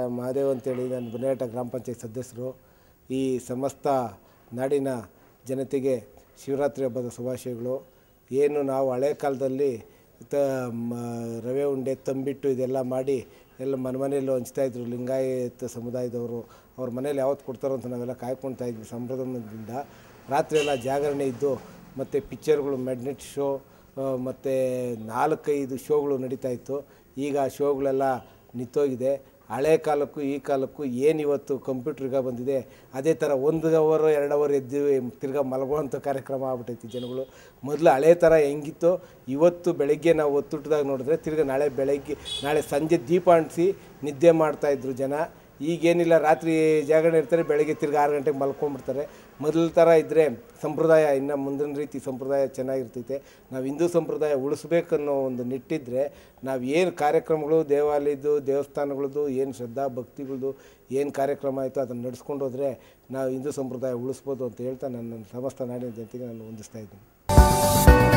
ಮಹಾದೇವ್ ಅಂತೇಳಿ ನಾನು ಬುನೇಟ ಗ್ರಾಮ ಪಂಚಾಯತ್ ಸದಸ್ಯರು ಈ ಸಮಸ್ತ ನಾಡಿನ ಜನತೆಗೆ ಶಿವರಾತ್ರಿ ಹಬ್ಬದ ಶುಭಾಶಯಗಳು ಏನು ನಾವು ಹಳೆ ಕಾಲದಲ್ಲಿ ತ ಮ ರವೆ ಉಂಡೆ ತಂಬಿಟ್ಟು ಇದೆಲ್ಲ ಮಾಡಿ ಎಲ್ಲ ಮನೆ ಮನೆಯಲ್ಲೂ ಹಂಚ್ತಾಯಿದ್ರು ಲಿಂಗಾಯತ ಸಮುದಾಯದವರು ಅವ್ರ ಮನೇಲಿ ಯಾವತ್ತು ಕೊಡ್ತಾರೋ ಅಂತ ನಾವೆಲ್ಲ ಕಾಯ್ಕೊಳ್ತಾ ಇದ್ವಿ ಸಂಭ್ರಮದಿಂದ ರಾತ್ರಿ ಎಲ್ಲ ಜಾಗರಣೆ ಇದ್ದು ಮತ್ತು ಪಿಕ್ಚರ್ಗಳು ಮೆಡ್ನೆಟ್ ಶೋ ಮತ್ತು ನಾಲ್ಕೈದು ಶೋಗಳು ನಡೀತಾ ಇತ್ತು ಈಗ ಆ ಶೋಗಳೆಲ್ಲ ನಿಂತೋಗಿದೆ ಹಳೆ ಕಾಲಕ್ಕೂ ಈ ಕಾಲಕ್ಕೂ ಏನು ಇವತ್ತು ಕಂಪ್ಯೂಟ್ರಿಗೆ ಬಂದಿದೆ ಅದೇ ಥರ ಒಂದು ಅವರು ಎರಡು ಅವರ್ ಎದ್ದು ತಿರ್ಗಾ ಮಲಗುವಂಥ ಕಾರ್ಯಕ್ರಮ ಆಗ್ಬಿಟ್ಟೈತಿ ಜನಗಳು ಮೊದಲು ಹಳೆ ಥರ ಹೆಂಗಿತ್ತು ಇವತ್ತು ಬೆಳಗ್ಗೆ ನಾವು ಒತ್ತುಟ್ಟದಾಗ ನೋಡಿದ್ರೆ ತಿರ್ಗಾ ನಾಳೆ ಬೆಳಗ್ಗೆ ನಾಳೆ ಸಂಜೆ ದೀಪ ಅಂಟಿಸಿ ನಿದ್ದೆ ಮಾಡ್ತಾಯಿದ್ರು ಜನ ಈಗೇನಿಲ್ಲ ರಾತ್ರಿ ಜಾಗರಣೆ ಇರ್ತಾರೆ ಬೆಳಗ್ಗೆ ತಿರ್ಗಿ ಆರು ಗಂಟೆಗೆ ಮಲ್ಕೊಂಡ್ಬಿಡ್ತಾರೆ ಮೊದಲ ಥರ ಇದ್ದರೆ ಸಂಪ್ರದಾಯ ಇನ್ನು ಮುಂದಿನ ರೀತಿ ಸಂಪ್ರದಾಯ ಚೆನ್ನಾಗಿರ್ತೈತೆ ನಾವು ಹಿಂದೂ ಸಂಪ್ರದಾಯ ಉಳಿಸ್ಬೇಕನ್ನೋ ಒಂದು ನಿಟ್ಟಿದ್ರೆ ನಾವು ಏನು ಕಾರ್ಯಕ್ರಮಗಳು ದೇವಾಲಯದ್ದು ದೇವಸ್ಥಾನಗಳದ್ದು ಏನು ಶ್ರದ್ಧಾ ಭಕ್ತಿಗಳದ್ದು ಏನು ಕಾರ್ಯಕ್ರಮ ಆಯಿತು ಅದನ್ನು ನಡ್ಸ್ಕೊಂಡು ಹೋದರೆ ನಾವು ಹಿಂದೂ ಸಂಪ್ರದಾಯ ಉಳಿಸ್ಬೋದು ಅಂತ ಹೇಳ್ತಾ ನಾನು ನನ್ನ ಸಮಸ್ತ ನಾಡಿನ ಜನತೆಗೆ ನಾನು ಹೊಂದಿಸ್ತಾ ಇದ್ದೀನಿ